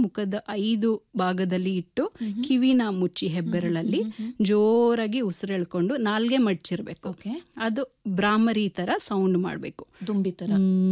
ಮುಖದ ಐದು ಭಾಗದಲ್ಲಿ ಇಟ್ಟು ಕಿವಿನ ಮುಚ್ಚಿ ಹೆಬ್ಬೆರಳಲ್ಲಿ ಜೋರಾಗಿ ಉಸಿರೆಳ್ಕೊಂಡು ನಾಲ್ಗೆ ಮಡ್ಚಿರ್ಬೇಕು ಓಕೆ ಅದು ಬ್ರಾಹ್ಮರಿ ತರ ಸೌಂಡ್ ಮಾಡಬೇಕು ದುಂಬಿ ತರ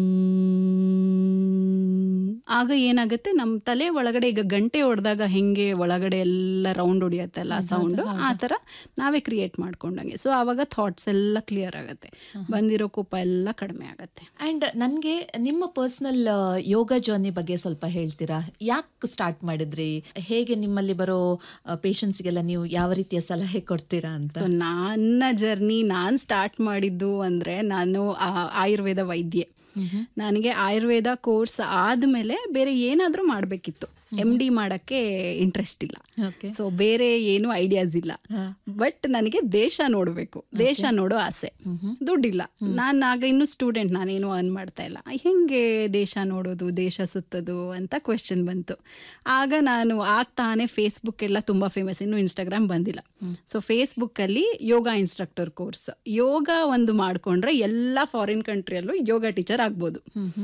ಆಗ ಏನಾಗುತ್ತೆ ನಮ್ಮ ತಲೆ ಒಳಗಡೆ ಈಗ ಗಂಟೆ ಹೊಡೆದಾಗ ಹೆಂಗೆ ಒಳಗಡೆ ಎಲ್ಲ ರೌಂಡ್ ಹೊಡಿಯತ್ತಲ್ಲ ಸೌಂಡ್ ಆ ಥರ ನಾವೇ ಕ್ರಿಯೇಟ್ ಮಾಡ್ಕೊಂಡಂಗೆ ಸೊ ಆವಾಗ ಥಾಟ್ಸ್ ಎಲ್ಲ ಕ್ಲಿಯರ್ ಆಗುತ್ತೆ ಬಂದಿರೋ ಕೋಪ ಎಲ್ಲ ಕಡಿಮೆ ಆಗುತ್ತೆ ಅಂಡ್ ನನ್ಗೆ ನಿಮ್ಮ ಪರ್ಸನಲ್ ಯೋಗ ಜರ್ನಿ ಬಗ್ಗೆ ಸ್ವಲ್ಪ ಹೇಳ್ತೀರಾ ಯಾಕೆ ಸ್ಟಾರ್ಟ್ ಮಾಡಿದ್ರಿ ಹೇಗೆ ನಿಮ್ಮಲ್ಲಿ ಬರೋ ಪೇಷಂಟ್ಸ್ಗೆಲ್ಲ ನೀವು ಯಾವ ರೀತಿಯ ಸಲಹೆ ಕೊಡ್ತೀರಾ ಅಂತ ಸೊ ನನ್ನ ಜರ್ನಿ ನಾನು ಸ್ಟಾರ್ಟ್ ಮಾಡಿದ್ದು ಅಂದರೆ ನಾನು ಆ- ಆಯುರ್ವೇದ ವೈದ್ಯೆ ನನಗೆ ಆಯುರ್ವೇದ ಕೋರ್ಸ್ ಆದಮೇಲೆ ಬೇರೆ ಏನಾದರೂ ಮಾಡಬೇಕಿತ್ತು ಎಮ್ ಡಿ ಮಾಡೋಕ್ಕೆ ಇಂಟ್ರೆಸ್ಟ್ ಇಲ್ಲ ಓಕೆ ಸೊ ಬೇರೆ ಏನು ಐಡಿಯಾಸ್ ಇಲ್ಲ ಬಟ್ ನನಗೆ ದೇಶ ನೋಡಬೇಕು ದೇಶ ನೋಡೋ ಆಸೆ ದುಡ್ಡಿಲ್ಲ ನಾನು ಆಗ ಇನ್ನು ಸ್ಟೂಡೆಂಟ್ ನಾನೇನು ಅರ್ನ್ ಮಾಡ್ತಾ ಇಲ್ಲ ಹೆಂಗೆ ದೇಶ ನೋಡೋದು ದೇಶ ಸುತ್ತೋದು ಅಂತ ಕ್ವೆಶನ್ ಬಂತು ಆಗ ನಾನು ಆಗ್ತಾನೆ ಫೇಸ್ಬುಕ್ ಎಲ್ಲ ತುಂಬ ಫೇಮಸ್ ಇನ್ನು ಇನ್ಸ್ಟಾಗ್ರಾಮ್ ಬಂದಿಲ್ಲ ಸೊ ಫೇಸ್ಬುಕ್ಕಲ್ಲಿ ಯೋಗ ಇನ್ಸ್ಟ್ರಕ್ಟರ್ ಕೋರ್ಸ್ ಯೋಗ ಒಂದು ಮಾಡಿಕೊಂಡ್ರೆ ಎಲ್ಲ ಫಾರಿನ್ ಕಂಟ್ರಿಯಲ್ಲೂ ಯೋಗ ಟೀಚರ್ ಆಗ್ಬೋದು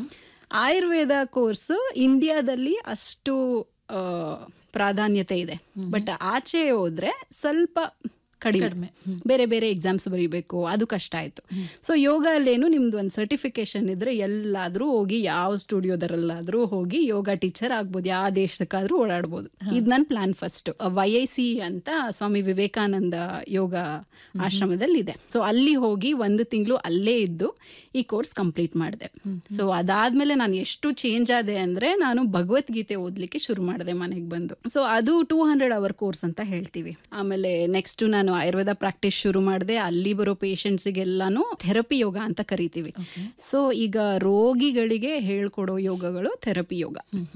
ಆಯುರ್ವೇದ ಕೋರ್ಸ್ ಇಂಡಿಯಾದಲ್ಲಿ ಅಷ್ಟು ಆ, ಪ್ರಾಧಾನ್ಯತೆ ಇದೆ ಬಟ್ ಆಚೆ ಹೋದ್ರೆ ಸ್ವಲ್ಪ ಕಡಿಮೆ ಬೇರೆ ಬೇರೆ ಎಕ್ಸಾಮ್ಸ್ ಬರೀಬೇಕು ಅದು ಕಷ್ಟ ಆಯ್ತು ಸೊ ಯೋಗ ಅಲ್ಲೇನು ನಿಮ್ದು ಒಂದು ಸರ್ಟಿಫಿಕೇಶನ್ ಇದ್ರೆ ಎಲ್ಲಾದ್ರೂ ಹೋಗಿ ಯಾವ ಸ್ಟುಡಿಯೋದರಲ್ಲಾದ್ರೂ ಹೋಗಿ ಯೋಗ ಟೀಚರ್ ಆಗ್ಬೋದು ಯಾವ ದೇಶಕ್ಕಾದ್ರೂ ಓಡಾಡ್ಬೋದು ಇದು ನನ್ನ plan first Y I C ಅಂತ ಸ್ವಾಮಿ ವಿವೇಕಾನಂದ ಯೋಗ ಆಶ್ರಮದಲ್ಲಿ ಇದೆ ಸೊ ಅಲ್ಲಿ ಹೋಗಿ ಒಂದು ತಿಂಗಳು ಅಲ್ಲೇ ಇದ್ದು ಈ ಕೋರ್ಸ್ ಕಂಪ್ಲೀಟ್ ಮಾಡಿದೆ ಸೊ ಅದಾದ್ಮೇಲೆ ನಾನು ಎಷ್ಟು ಚೇಂಜ್ ಆದೆ ಅಂದ್ರೆ ನಾನು ಭಗವದ್ಗೀತೆ ಓದ್ಲಿಕ್ಕೆ ಶುರು ಮಾಡಿದೆ ಮನೆಗೆ ಬಂದು ಸೊ ಅದು ಟೂ ಹಂಡ್ರೆಡ್ ಅವರ್ ಕೋರ್ಸ್ ಅಂತ ಹೇಳ್ತೀವಿ ಆಮೇಲೆ ನೆಕ್ಸ್ಟ್ ನಾನು ಆಯುರ್ವೇದ ಪ್ರಾಕ್ಟೀಸ್ ಶುರು ಮಾಡಿದೆ ಅಲ್ಲಿ ಬರೋ ಪೇಷಂಟ್ಸಿಗೆಲ್ಲಾನು ಥೆರಪಿ ಯೋಗ ಅಂತ ಕರಿತೀವಿ ಸೊ ಈಗ ರೋಗಿಗಳಿಗೆ ಹೇಳ್ಕೊಡೋ ಯೋಗಗಳು ಥೆರಪಿ ಯೋಗ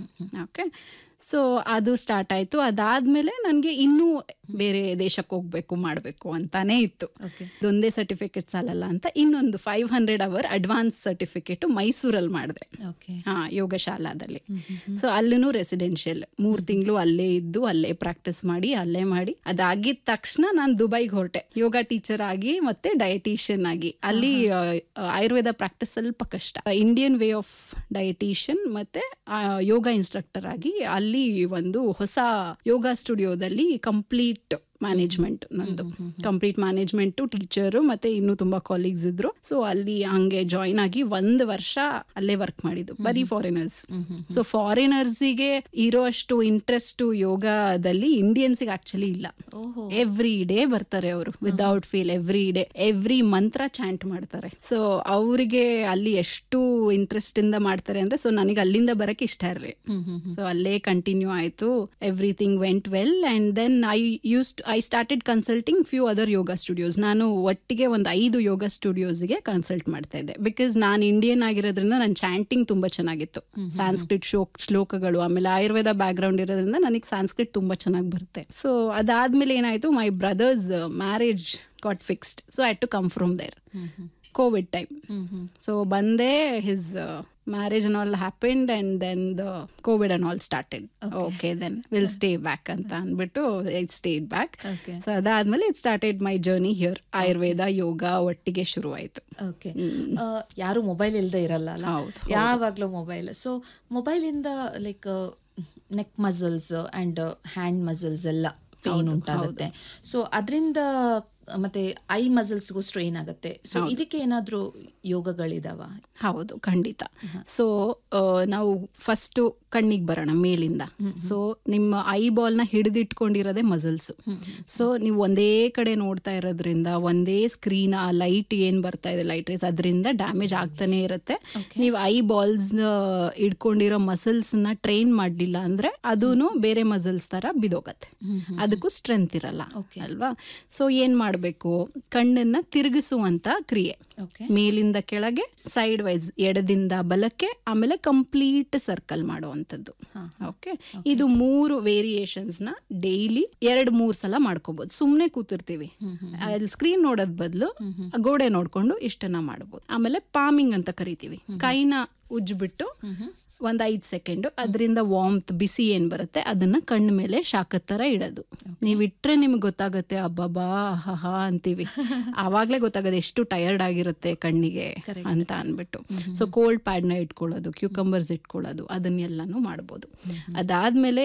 ಓಕೆ ಸೊ ಅದು ಸ್ಟಾರ್ಟ್ ಆಯ್ತು ಅದಾದ್ಮೇಲೆ ನನಗೆ ಇನ್ನೂ ಬೇರೆ ದೇಶಕ್ಕೆ ಹೋಗ್ಬೇಕು ಮಾಡಬೇಕು ಅಂತಾನೆ ಇತ್ತು ಓಕೆ ಇದೊಂದೇ ಸರ್ಟಿಫಿಕೇಟ್ ಸಾಲಲ್ಲ ಅಂತ ಇನ್ನೊಂದು five hundred hour advance certificate ಮೈಸೂರಲ್ಲಿ ಮಾಡಿದೆ ಓಕೆ ಹಾ ಯೋಗಶಾಲಾದಲ್ಲಿ ಸೊ ಅಲ್ಲೂ ರೆಸಿಡೆನ್ಷಿಯಲ್ ಮೂರ್ ತಿಂಗಳು ಅಲ್ಲೇ ಇದ್ದು ಅಲ್ಲೇ ಪ್ರಾಕ್ಟೀಸ್ ಮಾಡಿ ಅಲ್ಲೇ ಮಾಡಿ ಅದಾಗಿದ ತಕ್ಷಣ ನಾನು ದುಬೈಗೆ ಹೊರಟೆ ಯೋಗ ಟೀಚರ್ ಆಗಿ ಮತ್ತೆ ಡಯಟಿಷಿಯನ್ ಆಗಿ ಅಲ್ಲಿ ಆ, ಆಯುರ್ವೇದ ಪ್ರಾಕ್ಟೀಸ್ ಸ್ವಲ್ಪ ಕಷ್ಟ ಇಂಡಿಯನ್ ವೇ ಆಫ್ ಡಯಟಿಷಿಯನ್ ಮತ್ತೆ ಆ, ಯೋಗ ಇನ್ಸ್ಟ್ರಕ್ಟರ್ ಆಗಿ ಅಲ್ಲಿ ಒಂದು ಹೊಸ ಯೋಗ ಸ್ಟುಡಿಯೋದಲ್ಲಿ ಕಂಪ್ಲೀಟ್ ಮ್ಯಾನೇಜ್ಮೆಂಟ್ ನಂದು ಕಂಪ್ಲೀಟ್ ಮ್ಯಾನೇಜ್ಮೆಂಟು ಟೀಚರು ಮತ್ತೆ ಇನ್ನೂ ತುಂಬಾ ಕಾಲೀಗ್ಸ್ ಇದ್ರು ಸೊ ಅಲ್ಲಿ ಹಂಗೆ ಜಾಯಿನ್ ಆಗಿ ಒಂದು ವರ್ಷ ಅಲ್ಲೇ ವರ್ಕ್ ಮಾಡಿದ್ದು ಬರೀ ಫಾರಿನರ್ಸ್ ಸೊ ಫಾರಿನರ್ಸಿಗೆ ಇರೋ ಅಷ್ಟು ಇಂಟ್ರೆಸ್ಟ್ ಯೋಗದಲ್ಲಿ ಇಂಡಿಯನ್ಸಿಗೆ ಆಕ್ಚುಲಿ ಇಲ್ಲ ಓಹೋ ಎವ್ರಿ ಡೇ ಬರ್ತಾರೆ ಅವರು without feel every day every mantra chant ಮಾಡ್ತಾರೆ ಸೊ ಅವರಿಗೆ ಅಲ್ಲಿ ಎಷ್ಟು ಇಂಟ್ರೆಸ್ಟ್ ಇಂದ ಮಾಡ್ತಾರೆ ಅಂದ್ರೆ ಸೊ ನನಗೆ ಅಲ್ಲಿಂದ ಬರಕ್ಕೆ ಇಷ್ಟ ಇರಲಿ ಸೊ ಅಲ್ಲೇ ಕಂಟಿನ್ಯೂ ಆಯ್ತು everything went well and then I use I started consulting few other yoga studios ನಾನು ಒಟ್ಟಿಗೆ ಒಂದು ಐದು ಯೋಗ ಸ್ಟುಡಿಯೋಸ್ಗೆ ಕನ್ಸಲ್ಟ್ ಮಾಡ್ತಾ ಇದ್ದೆ ಬಿಕಾಸ್ ನಾನು ಇಂಡಿಯನ್ ಆಗಿರೋದ್ರಿಂದ ನನ್ನ ಚಾಂಟಿಂಗ್ ತುಂಬಾ ಚೆನ್ನಾಗಿತ್ತು ಸಾಂಸ್ಕ್ರಿಟ್ ಶೋಕ್ ಶ್ಲೋಕಗಳು ಆಮೇಲೆ ಆಯುರ್ವೇದ ಬ್ಯಾಕ್ ಗ್ರೌಂಡ್ ಇರೋದ್ರಿಂದ ನನಗೆ ಸಾಂಸ್ಕ್ರಿಟ್ ತುಂಬಾ ಚೆನ್ನಾಗಿ ಬರುತ್ತೆ ಸೊ ಅದಾದ್ಮೇಲೆ ಏನಾಯ್ತು my brother's marriage got fixed so I to come from there covid time so ಬಂದೆ his marriage and all happened and then the covid and all started okay then will stay back ಅಂತ ಅಂದ್ಬಿಟ್ಟು it stayed back okay so ಅದಾದ್ಮೇಲೆ it started my journey here Ayurveda yoga ಒಟ್ಟಿಗೆ ಶುರುವಾಯಿತು okay ಯಾರು mobile ಇಲ್ಲದೆ ಇರಲ್ಲ ಅಲ್ಲ ಹೌದು, ಯಾವಾಗ್ಲೂ ಮೊಬೈಲ್ ಸೊ ಮೊಬೈಲ್ ಇಂದ like neck muscles and hand muscles ಎಲ್ಲ ಪೇನ್ ಉಂಟಾಗುತ್ತೆ ಸೊ ಅದರಿಂದ ಮತ್ತೆ ಐ ಮಸಲ್ಸ್ಗೂ ಸ್ಟ್ರೈನ್ ಆಗುತ್ತೆ ಸೊ ಇದಕ್ಕೆ ಏನಾದ್ರೂ ಯೋಗಗಳಿದಾವ ಹೌದು ಖಂಡಿತ ಸೊ ನಾವು ಫಸ್ಟ್ ಕಣ್ಣಿಗೆ ಬರೋಣ ಮೇಲಿಂದ ಸೊ ನಿಮ್ಮ ಐ ಬಾಲ್ನ ಹಿಡಿದಿಟ್ಕೊಂಡಿರೋದೇ ಮಸಲ್ಸ್ ಸೊ ನೀವು ಒಂದೇ ಕಡೆ ನೋಡ್ತಾ ಇರೋದ್ರಿಂದ ಒಂದೇ ಸ್ಕ್ರೀನ್ ಆ ಲೈಟ್ ಏನ್ ಬರ್ತಾ ಇದೆ ಲೈಟ್ ರೇಸ್ ಅದರಿಂದ ಡ್ಯಾಮೇಜ್ ಆಗ್ತಾನೆ ಇರುತ್ತೆ ನೀವು ಐ ಬಾಲ್ಸ್ ಇಟ್ಕೊಂಡಿರೋ ಮಸಲ್ಸ್ ನ ಟ್ರೈನ್ ಮಾಡ್ಲಿಲ್ಲ ಅಂದ್ರೆ ಅದೂನು ಬೇರೆ ಮಸಲ್ಸ್ ತರ ಬಿದೋಗತ್ತೆ ಅದಕ್ಕೂ ಸ್ಟ್ರೆಂತ್ ಇರಲ್ಲ ಅಲ್ವಾ ಸೊ ಏನ್ ಮಾಡ್ಬೇಕು ಕಣ್ಣನ್ನ ತಿರುಗಿಸುವಂತ ಕ್ರಿಯೆ ಓಕೆ ಮೇಲಿಂದ ಕೆಳಗೆ ಸೈಡ್ ವೈಸ್ ಎಡದಿಂದ ಬಲಕ್ಕೆ ಆಮೇಲೆ ಕಂಪ್ಲೀಟ್ ಸರ್ಕಲ್ ಮಾಡುವಂಥದ್ದು ಓಕೆ ಇದು ಮೂರು ವೇರಿಯೇಷನ್ಸ್ ನ ಡೈಲಿ ಎರಡ್ ಮೂರ್ ಸಲ ಮಾಡ್ಕೋಬಹುದು ಸುಮ್ನೆ ಕೂತಿರ್ತೀವಿ ಅಲ್ಲಿ ಸ್ಕ್ರೀನ್ ನೋಡೋದ್ ಬದಲು ಗೋಡೆ ನೋಡ್ಕೊಂಡು ಇಷ್ಟನ್ನ ಮಾಡಬಹುದು ಆಮೇಲೆ ಪಾಮಿಂಗ್ ಅಂತ ಕರಿತೀವಿ ಕೈನ ಉಜ್ಬಿಟ್ಟು ಒಂದ್ ಐದ್ ಸೆಕೆಂಡ್ ಅದರಿಂದ ವಾಮ್ತ್ ಬಿಸಿ ಏನ್ ಬರುತ್ತೆ ಅದನ್ನ ಕಣ್ಣ ಮೇಲೆ ಶಾಖದ ತರ ಇಡೋದು ನೀವ್ ಇಟ್ರೆ ನಿಮ್ಗೆ ಗೊತ್ತಾಗುತ್ತೆ ಅಬ್ಬಬ್ಬಾ ಹಾ ಅಂತೀವಿ ಆವಾಗ್ಲೇ ಗೊತ್ತಾಗೋದು ಎಷ್ಟು ಟಯರ್ಡ್ ಆಗಿರುತ್ತೆ ಕಣ್ಣಿಗೆ ಅಂತ ಅನ್ಬಿಟ್ಟು ಸೊ ಕೋಲ್ಡ್ ಪ್ಯಾಡ್ನ ಇಟ್ಕೊಳ್ಳೋದು ಕ್ಯೂಕಂಬರ್ಸ್ ಇಟ್ಕೊಳ್ಳೋದು ಅದನ್ನೆಲ್ಲಾನು ಮಾಡ್ಬೋದು ಅದಾದ್ಮೇಲೆ